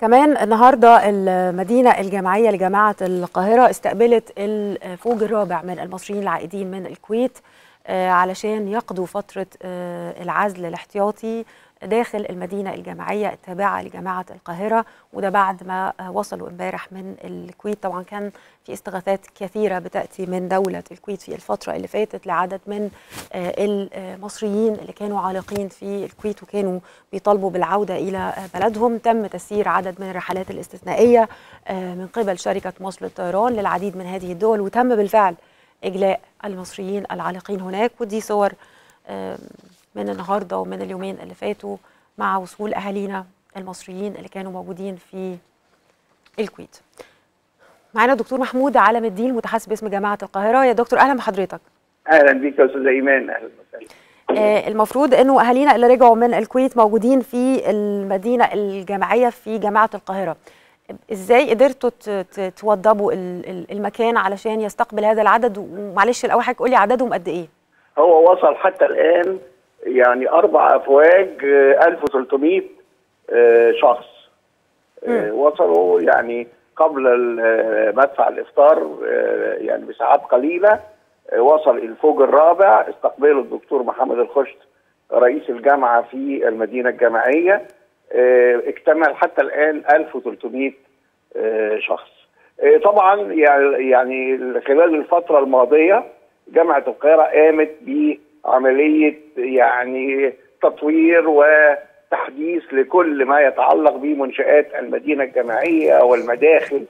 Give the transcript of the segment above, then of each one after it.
كمان النهارده المدينه الجامعيه لجامعه القاهره استقبلت الفوج الرابع من المصريين العائدين من الكويت علشان يقضوا فتره العزل الاحتياطي داخل المدينه الجامعيه التابعه لجامعه القاهره وده بعد ما وصلوا امبارح من الكويت طبعا كان في استغاثات كثيره بتاتي من دوله الكويت في الفتره اللي فاتت لعدد من المصريين اللي كانوا عالقين في الكويت وكانوا بيطالبوا بالعوده الى بلدهم تم تسيير عدد من الرحلات الاستثنائيه من قبل شركه مصر للطيران للعديد من هذه الدول وتم بالفعل اجلاء المصريين العالقين هناك ودي صور من النهارده ومن اليومين اللي فاتوا مع وصول اهالينا المصريين اللي كانوا موجودين في الكويت. معانا الدكتور محمود علم الدين متحدث باسم جامعه القاهره يا دكتور اهلا بحضرتك. اهلا بيك يا استاذ ايمان اهلا وسهلا. آه المفروض انه اهالينا اللي رجعوا من الكويت موجودين في المدينه الجامعيه في جامعه القاهره. ازاي قدرتوا توضبوا المكان علشان يستقبل هذا العدد ومعلش الاول حضرتك قولي عددهم قد ايه؟ هو وصل حتى الان يعني اربع افواج 1300 شخص م. وصلوا يعني قبل مدفع الافطار يعني بساعات قليله وصل الفوج الرابع استقبله الدكتور محمد الخشت رئيس الجامعه في المدينه الجامعيه اكتمل حتى الان 1300 شخص طبعا يعني خلال الفتره الماضيه جامعه القاهره قامت بعمليه يعني تطوير وتحديث لكل ما يتعلق بمنشات المدينه الجامعيه والمداخل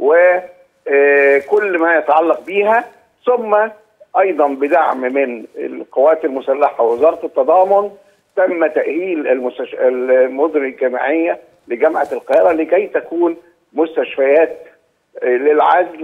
وكل ما يتعلق بها ثم ايضا بدعم من القوات المسلحه ووزاره التضامن تم تاهيل المستش... المدن الجامعيه لجامعه القاهره لكي تكون مستشفيات للعزل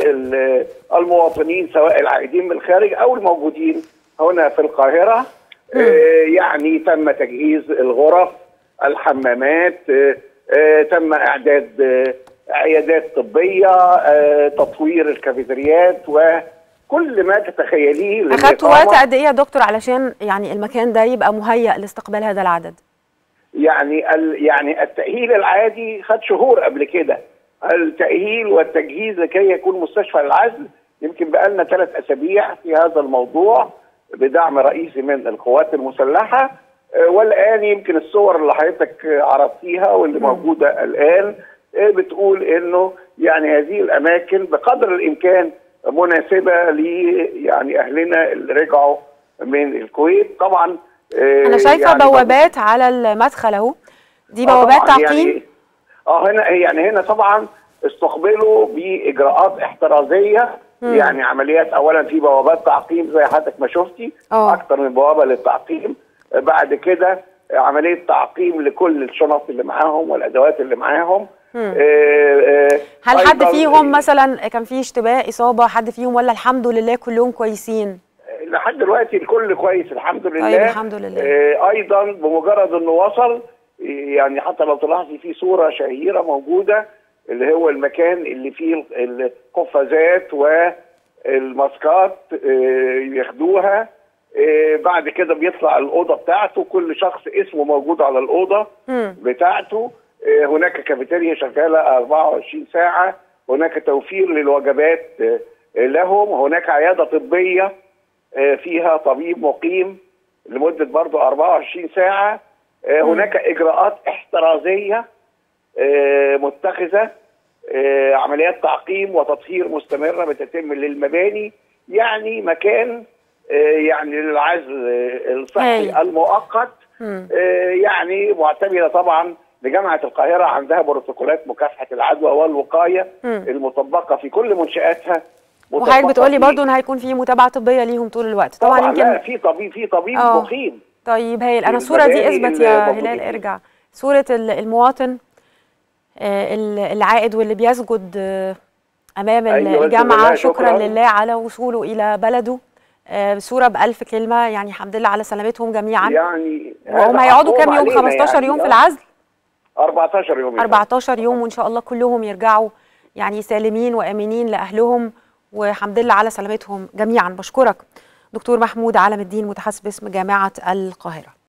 للمواطنين سواء العائدين من الخارج او الموجودين هنا في القاهره آه يعني تم تجهيز الغرف الحمامات آه آه تم اعداد عيادات طبيه تطوير الكافيتريات وكل ما تتخيليه اخدتوا وقت قد ايه يا دكتور علشان يعني المكان ده يبقى مهيأ لاستقبال هذا العدد؟ يعني ال يعني التأهيل العادي خد شهور قبل كده التأهيل والتجهيز لكي يكون مستشفى العزل يمكن بقالنا ثلاث أسابيع في هذا الموضوع بدعم رئيسي من القوات المسلحة والآن يمكن الصور اللي حضرتك عرضتيها واللي موجودة الآن بتقول إنه يعني هذه الأماكن بقدر الإمكان مناسبة ل يعني أهلنا اللي رجعوا من الكويت طبعا أنا شايفة يعني بوابات على المدخل أهو دي بوابات تعقيم يعني اه هنا يعني هنا طبعا استقبلوا باجراءات احترازيه مم. يعني عمليات اولا في بوابات تعقيم زي حضرتك ما شفتي اكثر من بوابه للتعقيم بعد كده عمليه تعقيم لكل الشنط اللي معاهم والادوات اللي معاهم آه آه هل حد فيهم مثلا كان فيه اشتباه اصابه حد فيهم ولا الحمد لله كلهم كويسين لحد دلوقتي الكل كويس الحمد لله طيب الحمد لله آه ايضا بمجرد انه وصل يعني حتى لو تلاحظي في صوره شهيره موجوده اللي هو المكان اللي فيه القفازات والماسكات ياخدوها بعد كده بيطلع الاوضه بتاعته كل شخص اسمه موجود على الاوضه بتاعته هناك كافيتيريا شغاله 24 ساعه هناك توفير للوجبات لهم هناك عياده طبيه فيها طبيب مقيم لمده برضه 24 ساعه هناك اجراءات احترازيه متخذه عمليات تعقيم وتطهير مستمره بتتم للمباني يعني مكان يعني للعزل الصحي المؤقت يعني معتمده طبعا لجامعه القاهره عندها بروتوكولات مكافحه العدوى والوقايه المطبقه في كل منشاتها وحضرتك بتقولي برضو ان هيكون في متابعه طبيه ليهم طول الوقت طبعا, طبعا يمكن لا في طبيب في طبيب أوه. مقيم طيب هايل انا الصوره دي اثبت يا هلال ارجع صوره المواطن العائد واللي بيسجد امام أيوة الجامعه شكرا لله على وصوله الى بلده صوره بألف كلمه يعني الحمد لله على سلامتهم جميعا يعني وهم هيقعدوا كام يوم 15 يعني يوم في العزل 14 يوم 14 يوم وان شاء الله كلهم يرجعوا يعني سالمين وامنين لاهلهم والحمد لله على سلامتهم جميعا بشكرك دكتور محمود علم الدين متحدث باسم جامعه القاهره